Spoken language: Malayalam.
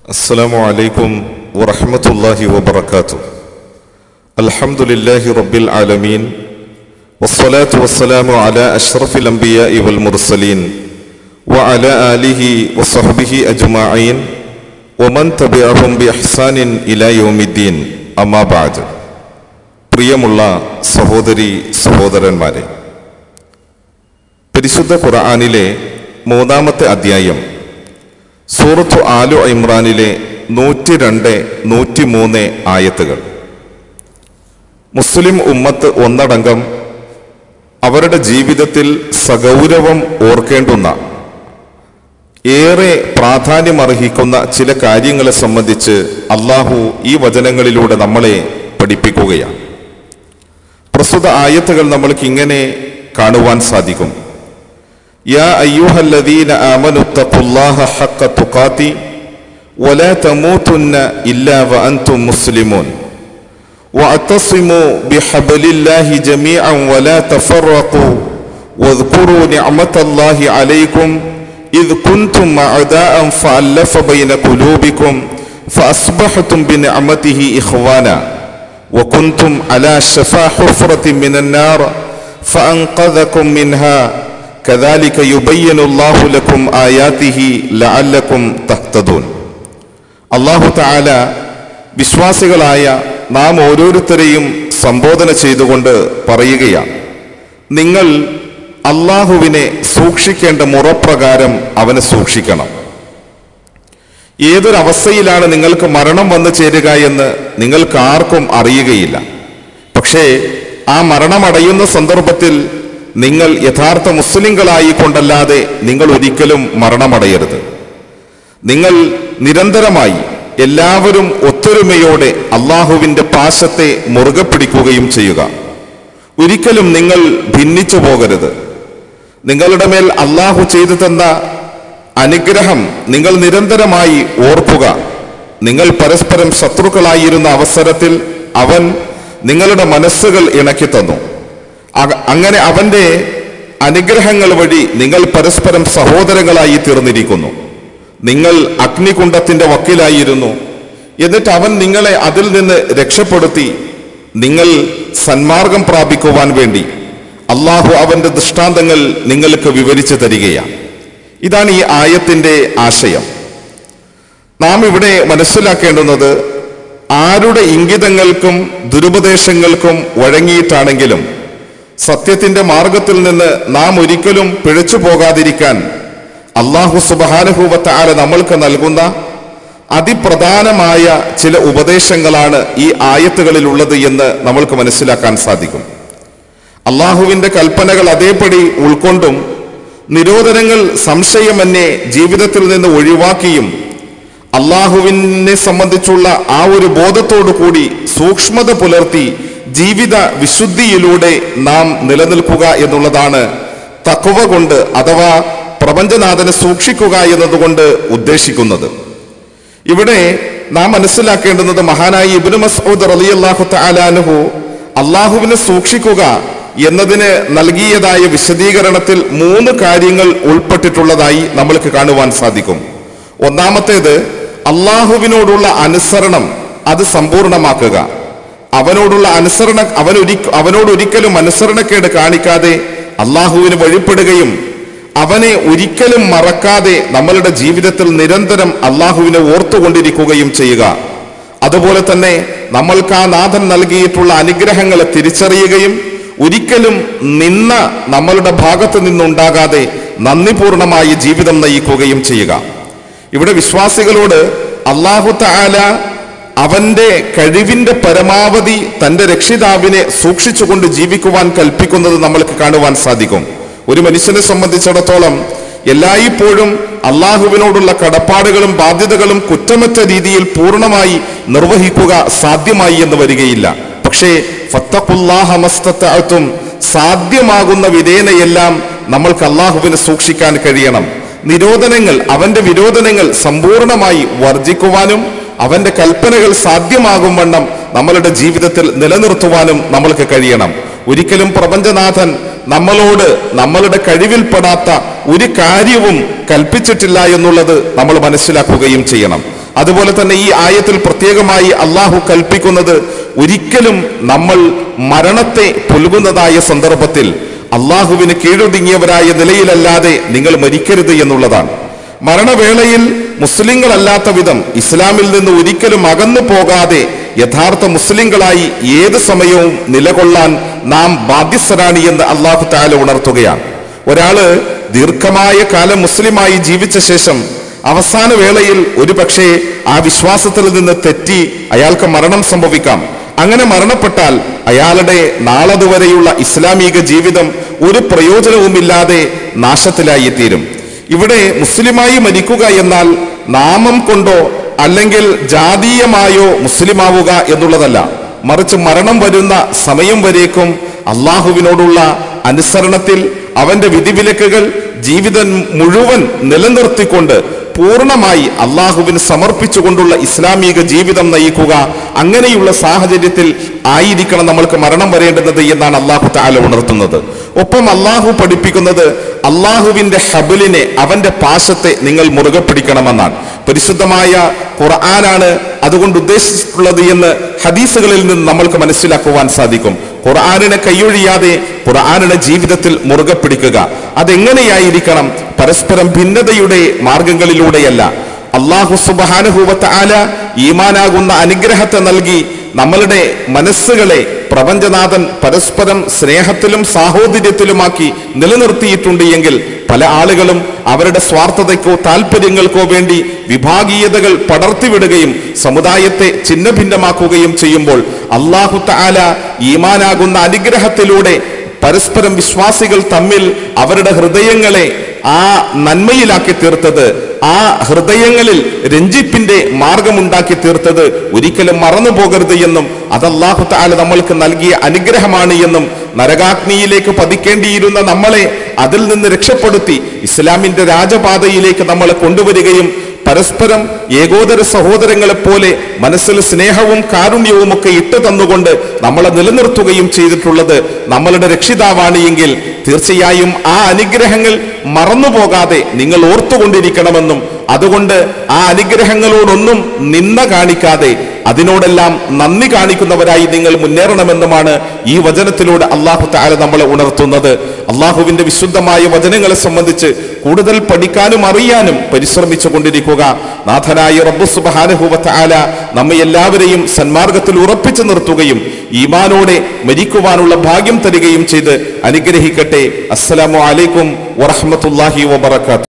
السلام عليكم ورحمة الله وبركاته الحمد لله رب العالمين والصلاة والسلام على أشرف الأنبياء والمرسلين وعلى آله وصحبه أجمعين ومن تبعهم بإحسان إلى يوم الدين أما بعد പ്രിയമുള്ള സഹോദരി സഹോദരന്മാരെ പരിശുദ്ധ ഖുർആനിലെ മൂന്നാമത്തെ അധ്യായം സൂറത്തു ആലു ഇമ്രാനിലെ നൂറ്റി രണ്ട് നൂറ്റി മൂന്ന് ആയത്തുകൾ മുസ്ലിം ഉമ്മത്ത് ഒന്നടങ്കം അവരുടെ ജീവിതത്തിൽ സഗൗരവം ഓർക്കേണ്ടുന്ന ഏറെ പ്രാധാന്യമർഹിക്കുന്ന ചില കാര്യങ്ങളെ സംബന്ധിച്ച് അള്ളാഹു ഈ വചനങ്ങളിലൂടെ നമ്മളെ പഠിപ്പിക്കുകയാണ് പ്രസ്തുത ആയത്തുകൾ നമ്മൾക്ക് ഇങ്ങനെ കാണുവാൻ സാധിക്കും യാ അയ്യൂഹല്ലദീന ആമനു തഖുല്ലാഹ ഹഖ തുഖാതി വലാ തമൂതുന്ന ഇല്ലാ വഅൻതും മുസ്ലിമൂൻ واعتصموا بحبل الله جميعا ولا تفرقوا واذكروا نعمة الله عليكم إذ كنتم أعداء فألف بين قلوبكم فأصبحتم بنعمته إخوانا وكنتم على شفا حفرة من النار فأنقذكم منها كذلك يبين الله لكم آياته لعلكم تهتدون അള്ളാഹു താല വിശ്വാസികളായ നാം ഓരോരുത്തരെയും സംബോധന ചെയ്തുകൊണ്ട് പറയുകയാണ് നിങ്ങൾ അള്ളാഹുവിനെ സൂക്ഷിക്കേണ്ട മുറപ്രകാരം അവനെ സൂക്ഷിക്കണം ഏതൊരവസ്ഥയിലാണ് നിങ്ങൾക്ക് മരണം വന്നു ചേരുക എന്ന് നിങ്ങൾക്ക് ആർക്കും അറിയുകയില്ല പക്ഷേ ആ മരണമടയുന്ന സന്ദർഭത്തിൽ നിങ്ങൾ യഥാർത്ഥ മുസ്ലിങ്ങളായി കൊണ്ടല്ലാതെ നിങ്ങൾ ഒരിക്കലും മരണമടയരുത് നിങ്ങൾ നിരന്തരമായി എല്ലാവരും ഒത്തൊരുമയോടെ അള്ളാഹുവിന്റെ പാശത്തെ മുറുകെ പിടിക്കുകയും ചെയ്യുക ഒരിക്കലും നിങ്ങൾ ഭിന്നിച്ചു പോകരുത് നിങ്ങളുടെ മേൽ അള്ളാഹു ചെയ്തു തന്ന അനുഗ്രഹം നിങ്ങൾ നിരന്തരമായി ഓർക്കുക നിങ്ങൾ പരസ്പരം ശത്രുക്കളായിരുന്ന അവസരത്തിൽ അവൻ നിങ്ങളുടെ മനസ്സുകൾ ഇണക്കി തന്നു അ- അങ്ങനെ അവന്റെ അനുഗ്രഹങ്ങൾ വഴി നിങ്ങൾ പരസ്പരം സഹോദരങ്ങളായി തീർന്നിരിക്കുന്നു നിങ്ങൾ അഗ്നികുണ്ഡത്തിന്റെ വക്കിലായിരുന്നു എന്നിട്ട് അവൻ നിങ്ങളെ അതിൽ നിന്ന് രക്ഷപ്പെടുത്തി നിങ്ങൾ സന്മാർഗം പ്രാപിക്കുവാൻ വേണ്ടി അള്ളാഹു അവന്റെ ദൃഷ്ടാന്തങ്ങൾ നിങ്ങൾക്ക് വിവരിച്ചു തരികയാണ് ഇതാണ് ഈ ആയത്തിന്റെ ആശയം നാം ഇവിടെ മനസ്സിലാക്കേണ്ടുന്നത് ആരുടെ ഇംഗിതങ്ങൾക്കും ദുരുപദേശങ്ങൾക്കും വഴങ്ങിയിട്ടാണെങ്കിലും സത്യത്തിന്റെ മാർഗത്തിൽ നിന്ന് നാം ഒരിക്കലും പിഴച്ചു പോകാതിരിക്കാൻ അള്ളാഹു സുബാനുഭൂവത്ത ആല നമ്മൾക്ക് നൽകുന്ന അതിപ്രധാനമായ ചില ഉപദേശങ്ങളാണ് ഈ ആയത്തുകളിലുള്ളത് എന്ന് നമ്മൾക്ക് മനസ്സിലാക്കാൻ സാധിക്കും അള്ളാഹുവിന്റെ കൽപ്പനകൾ അതേപടി ഉൾക്കൊണ്ടും നിരോധനങ്ങൾ സംശയമന്യേ ജീവിതത്തിൽ നിന്ന് ഒഴിവാക്കിയും അള്ളാഹുവിനെ സംബന്ധിച്ചുള്ള ആ ഒരു ബോധത്തോടു കൂടി സൂക്ഷ്മത പുലർത്തി ജീവിത വിശുദ്ധിയിലൂടെ നാം നിലനിൽക്കുക എന്നുള്ളതാണ് തക്കവ കൊണ്ട് അഥവാ പ്രപഞ്ചനാഥനെ സൂക്ഷിക്കുക എന്നതുകൊണ്ട് ഉദ്ദേശിക്കുന്നത് ഇവിടെ നാം മനസ്സിലാക്കേണ്ടുന്നത് മഹാനായ ഇബ്നു മസ്ഊദ് റളിയല്ലാഹു തആലാനുഹു അള്ളാഹുവിനെ സൂക്ഷിക്കുക എന്നതിന് നൽകിയതായ വിശദീകരണത്തിൽ മൂന്ന് കാര്യങ്ങൾ ഉൾപ്പെട്ടിട്ടുള്ളതായി നമ്മൾക്ക് കാണുവാൻ സാധിക്കും ഒന്നാമത്തേത് അള്ളാഹുവിനോടുള്ള അനുസരണം അത് സമ്പൂർണമാക്കുക അവനോടുള്ള അനുസരണ അവനൊരി അവനോട് ഒരിക്കലും അനുസരണക്കേട് കാണിക്കാതെ അള്ളാഹുവിന് വഴിപ്പെടുകയും അവനെ ഒരിക്കലും മറക്കാതെ നമ്മളുടെ ജീവിതത്തിൽ നിരന്തരം അള്ളാഹുവിനെ ഓർത്തുകൊണ്ടിരിക്കുകയും ചെയ്യുക അതുപോലെ തന്നെ നമ്മൾക്ക് ആ നാഥൻ നൽകിയിട്ടുള്ള അനുഗ്രഹങ്ങളെ തിരിച്ചറിയുകയും ഒരിക്കലും നിന്ന നമ്മളുടെ ഭാഗത്ത് നിന്നുണ്ടാകാതെ നന്ദിപൂർണമായ ജീവിതം നയിക്കുകയും ചെയ്യുക ഇവിടെ വിശ്വാസികളോട് അള്ളാഹു താല അവന്റെ കഴിവിന്റെ പരമാവധി തന്റെ രക്ഷിതാവിനെ സൂക്ഷിച്ചുകൊണ്ട് ജീവിക്കുവാൻ കൽപ്പിക്കുന്നത് നമ്മൾക്ക് കാണുവാൻ സാധിക്കും ഒരു മനുഷ്യനെ സംബന്ധിച്ചിടത്തോളം എല്ലായ്പ്പോഴും അള്ളാഹുവിനോടുള്ള കടപ്പാടുകളും ബാധ്യതകളും കുറ്റമറ്റ രീതിയിൽ പൂർണ്ണമായി നിർവഹിക്കുക സാധ്യമായി എന്ന് വരികയില്ല പക്ഷേ ഫത്തഖുല്ലാഹമസ്തത്തും സാധ്യമാകുന്ന വിധേനയെല്ലാം നമ്മൾക്ക് അള്ളാഹുവിനെ സൂക്ഷിക്കാൻ കഴിയണം നിരോധനങ്ങൾ അവന്റെ വിരോധനങ്ങൾ സമ്പൂർണമായി വർജിക്കുവാനും അവന്റെ കൽപ്പനകൾ സാധ്യമാകും വണ്ണം നമ്മളുടെ ജീവിതത്തിൽ നിലനിർത്തുവാനും നമ്മൾക്ക് കഴിയണം ഒരിക്കലും പ്രപഞ്ചനാഥൻ നമ്മളോട് നമ്മളുടെ കഴിവിൽപ്പെടാത്ത ഒരു കാര്യവും കൽപ്പിച്ചിട്ടില്ല എന്നുള്ളത് നമ്മൾ മനസ്സിലാക്കുകയും ചെയ്യണം അതുപോലെ തന്നെ ഈ ആയത്തിൽ പ്രത്യേകമായി അള്ളാഹു കൽപ്പിക്കുന്നത് ഒരിക്കലും നമ്മൾ മരണത്തെ പുൽകുന്നതായ സന്ദർഭത്തിൽ അള്ളാഹുവിന് കീഴൊതുങ്ങിയവരായ നിലയിലല്ലാതെ നിങ്ങൾ മരിക്കരുത് എന്നുള്ളതാണ് മരണവേളയിൽ മുസ്ലിങ്ങളല്ലാത്ത വിധം ഇസ്ലാമിൽ നിന്ന് ഒരിക്കലും അകന്നു പോകാതെ യഥാർത്ഥ മുസ്ലിങ്ങളായി ഏത് സമയവും നിലകൊള്ളാൻ നാം ബാധ്യസ്ഥരാണ് എന്ന് അള്ളാഹു താല ഉണർത്തുകയാണ് ഒരാള് ദീർഘമായ കാലം മുസ്ലിമായി ജീവിച്ച ശേഷം അവസാന വേളയിൽ ഒരു പക്ഷേ ആ വിശ്വാസത്തിൽ നിന്ന് തെറ്റി അയാൾക്ക് മരണം സംഭവിക്കാം അങ്ങനെ മരണപ്പെട്ടാൽ അയാളുടെ നാളതുവരെയുള്ള ഇസ്ലാമിക ജീവിതം ഒരു പ്രയോജനവുമില്ലാതെ നാശത്തിലായി തീരും ഇവിടെ മുസ്ലിമായി മരിക്കുക എന്നാൽ നാമം കൊണ്ടോ അല്ലെങ്കിൽ ജാതീയമായോ മുസ്ലിമാവുക എന്നുള്ളതല്ല മറിച്ച് മരണം വരുന്ന സമയം വരേക്കും അള്ളാഹുവിനോടുള്ള അനുസരണത്തിൽ അവന്റെ വിധിവിലക്കുകൾ ജീവിതം മുഴുവൻ നിലനിർത്തിക്കൊണ്ട് പൂർണ്ണമായി അള്ളാഹുവിന് സമർപ്പിച്ചുകൊണ്ടുള്ള ഇസ്ലാമിക ജീവിതം നയിക്കുക അങ്ങനെയുള്ള സാഹചര്യത്തിൽ ആയിരിക്കണം നമ്മൾക്ക് മരണം വരേണ്ടുന്നത് എന്നാണ് അള്ളാഹു താല ഉണർത്തുന്നത് ഒപ്പം അള്ളാഹു പഠിപ്പിക്കുന്നത് അള്ളാഹുവിന്റെ ഹബലിനെ അവന്റെ പാശത്തെ നിങ്ങൾ മുറുകെ പിടിക്കണമെന്നാണ് പരിശുദ്ധമായ ഖുർആനാണ് അതുകൊണ്ട് ഉദ്ദേശിച്ചിട്ടുള്ളത് എന്ന് ഹദീസുകളിൽ നിന്ന് നമ്മൾക്ക് മനസ്സിലാക്കുവാൻ സാധിക്കും ഖുർആാനിനെ കൈയൊഴിയാതെ ഖുർആാനിനെ ജീവിതത്തിൽ മുറുകെ പിടിക്കുക അതെങ്ങനെയായിരിക്കണം പരസ്പരം ഭിന്നതയുടെ മാർഗങ്ങളിലൂടെയല്ല അള്ളാഹു സുബാനുഭൂവത്ത് ആല ഈമാനാകുന്ന അനുഗ്രഹത്തെ നൽകി നമ്മളുടെ മനസ്സുകളെ പ്രപഞ്ചനാഥൻ പരസ്പരം സ്നേഹത്തിലും സാഹോദര്യത്തിലുമാക്കി നിലനിർത്തിയിട്ടുണ്ട് എങ്കിൽ പല ആളുകളും അവരുടെ സ്വാർത്ഥതയ്ക്കോ താല്പര്യങ്ങൾക്കോ വേണ്ടി വിഭാഗീയതകൾ പടർത്തിവിടുകയും സമുദായത്തെ ഛിന്നഭിന്നമാക്കുകയും ചെയ്യുമ്പോൾ അള്ളാഹു താല ഈമാനാകുന്ന അനുഗ്രഹത്തിലൂടെ പരസ്പരം വിശ്വാസികൾ തമ്മിൽ അവരുടെ ഹൃദയങ്ങളെ ആ നന്മയിലാക്കി തീർത്തത് ആ ഹൃദയങ്ങളിൽ രഞ്ജിപ്പിന്റെ മാർഗമുണ്ടാക്കി തീർത്തത് ഒരിക്കലും മറന്നു പോകരുത് എന്നും അത് അള്ളാഹു താല നമ്മൾക്ക് നൽകിയ അനുഗ്രഹമാണ് എന്നും നരകാഗ്നിയിലേക്ക് പതിക്കേണ്ടിയിരുന്ന നമ്മളെ അതിൽ നിന്ന് രക്ഷപ്പെടുത്തി ഇസ്ലാമിന്റെ രാജപാതയിലേക്ക് നമ്മളെ കൊണ്ടുവരികയും പരസ്പരം ഏകോദര സഹോദരങ്ങളെ പോലെ മനസ്സിൽ സ്നേഹവും കാരുണ്യവും ഒക്കെ ഇട്ട് തന്നുകൊണ്ട് നമ്മളെ നിലനിർത്തുകയും ചെയ്തിട്ടുള്ളത് നമ്മളുടെ രക്ഷിതാവാണ് എങ്കിൽ തീർച്ചയായും ആ അനുഗ്രഹങ്ങൾ മറന്നുപോകാതെ നിങ്ങൾ ഓർത്തുകൊണ്ടിരിക്കണമെന്നും അതുകൊണ്ട് ആ അനുഗ്രഹങ്ങളോടൊന്നും നിന്ന കാണിക്കാതെ അതിനോടെല്ലാം നന്ദി കാണിക്കുന്നവരായി നിങ്ങൾ മുന്നേറണമെന്നുമാണ് ഈ വചനത്തിലൂടെ അള്ളാഹു താല നമ്മളെ ഉണർത്തുന്നത് അള്ളാഹുവിന്റെ വിശുദ്ധമായ വചനങ്ങളെ സംബന്ധിച്ച് കൂടുതൽ പഠിക്കാനും അറിയാനും പരിശ്രമിച്ചു കൊണ്ടിരിക്കുക നാഥനായ റബ്ബു സുബാനുഹുവത്ത് ആല നമ്മെ എല്ലാവരെയും സന്മാർഗത്തിൽ ഉറപ്പിച്ചു നിർത്തുകയും ഈമാനോടെ മരിക്കുവാനുള്ള ഭാഗ്യം തരികയും ചെയ്ത് അനുഗ്രഹിക്കട്ടെ അസ്സലാമു അലൈക്കും വറഹമത്തല്ലാഹി വബർക്കാത്തു